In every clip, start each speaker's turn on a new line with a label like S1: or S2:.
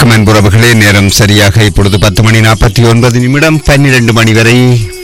S1: வணக்கம் அன்புறவுகளே நேரம் சரியாக இப்பொழுது பத்து மணி நாற்பத்தி ஒன்பது நிமிடம் பன்னிரண்டு மணி வரை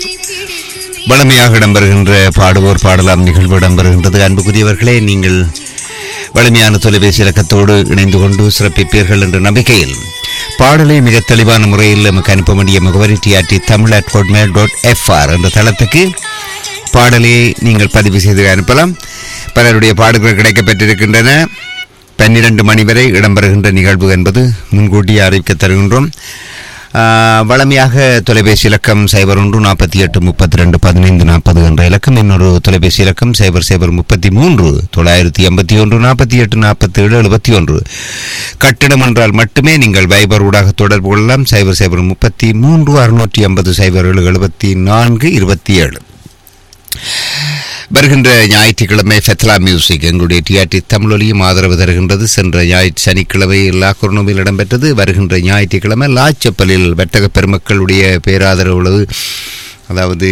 S1: வளமையாக இடம்பெறுகின்ற பாடுவோர் பாடலாம் நிகழ்வு இடம்பெறுகின்றது அன்புக்குரியவர்களே நீங்கள் வலிமையான தொலைபேசி இலக்கத்தோடு இணைந்து கொண்டு சிறப்பிப்பீர்கள் என்ற நம்பிக்கையில் பாடலை மிக தெளிவான முறையில் நமக்கு அனுப்ப வேண்டிய முகவரி டிஆர்டி தமிழ் அட் கோட்மேல் டாட் எஃப்ஆர் என்ற தளத்துக்கு பாடலை நீங்கள் பதிவு செய்து அனுப்பலாம் பலருடைய பாடல்கள் கிடைக்கப்பெற்றிருக்கின்றன பன்னிரண்டு மணி வரை இடம்பெறுகின்ற நிகழ்வு என்பது முன்கூட்டியே அறிவிக்க தருகின்றோம் ஆஹ், வழமையாக தொலைபேசி இலக்கம் சைபர் ஒன்று நாற்பத்தி எட்டு முப்பத்தி ரெண்டு பதினைந்து நாற்பது என்ற இலக்கம் இன்னொரு தொலைபேசி இலக்கம் சைபர் சைபர் முப்பத்தி மூன்று தொள்ளாயிரத்தி எண்பத்தி ஒன்று நாற்பத்தி எட்டு நாற்பத்தி ஏழு எழுபத்தி ஒன்று கட்டிடம் என்றால் மட்டுமே நீங்கள் வைபர் ஊடாக தொடர்பு கொள்ளலாம் சைபர் சைபர் முப்பத்தி மூன்று அறுநூற்றி ஐம்பது சைபர் ஏழு எழுபத்தி நான்கு இருபத்தி ஏழு வருகின்ற ஞாயிற்றுக்கிழமை ஃபெத்லா மியூசிக் எங்களுடைய டிஆர்டி தமிழொலியும் ஆதரவு தருகின்றது சென்ற ஞாயிற்று சனிக்கிழமை லாக்குர்னோவில் இடம்பெற்றது வருகின்ற ஞாயிற்றுக்கிழமை லாச்சப்பலில் வர்த்தக பெருமக்களுடைய பேராதரவு உள்ளது அதாவது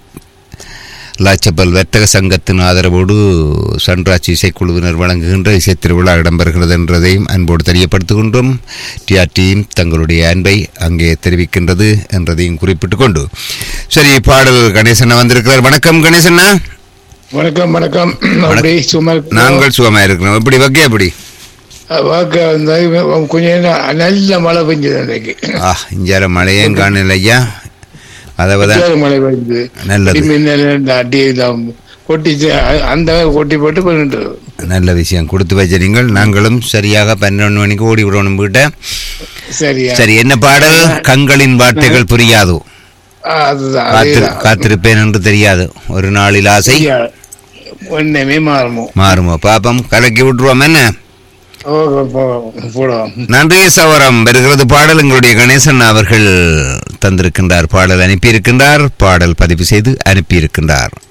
S1: லாச்சப்பல் வர்த்தக சங்கத்தின் ஆதரவோடு சன்ராஜ் இசைக்குழுவினர் வழங்குகின்ற இசைத் திருவிழா இடம்பெறுகிறது என்றதையும் அன்போடு தெரியப்படுத்துகின்றோம் டிஆர்டியும் தங்களுடைய அன்பை அங்கே தெரிவிக்கின்றது என்றதையும் குறிப்பிட்டுக் கொண்டு சரி பாடல் கணேசண்ணா வந்திருக்கிறார் வணக்கம் கணேசண்ணா
S2: வணக்கம் வணக்கம் அப்படி சும்மா
S1: நாங்கள் சுகமா இருக்கிறோம் எப்படி வகை எப்படி
S2: வாக்க வந்து கொஞ்சம் ந- நல்ல மழை பெஞ்சது அன்றைக்கு
S1: ஆ இஞ்சார மழையும் காணல ஐயா அதாவது
S2: நல்ல மழை பெஞ்சது
S1: நல்லது
S2: மின்னல் இந்த அடி எல்லாம் கொட்டிச்சு அ- அந்த கொட்டி போட்டு பண்ணிட்டு
S1: நல்ல விஷயம் கொடுத்து வச்ச நீங்கள் நாங்களும் சரியாக பன்னெண்டு மணிக்கு ஓடி விடணும் வீட்டை
S2: சரியா
S1: சரி என்ன பாடல் கண்களின் வார்த்தைகள் புரியாதோ
S2: ஆ, அதுதான்
S1: காத்திரு
S2: அதேதான்.
S1: காத்திருப்பேன் என்று தெரியாது ஒரு நாளில் ஆசை
S2: சரியா. ஒண்ணுமே மாறுமோ
S1: மாறுமோ பாப்பம் கலக்கி விட்டுருவோம் என்ன
S2: ஓ, போ- போடுவோம்
S1: நன்றி சவரம் வருகிறது பாடல் எங்களுடைய கணேசன் அவர்கள் தந்திருக்கின்றார் பாடல் அனுப்பியிருக்கின்றார் பாடல் பதிவு செய்து அனுப்பியிருக்கின்றார்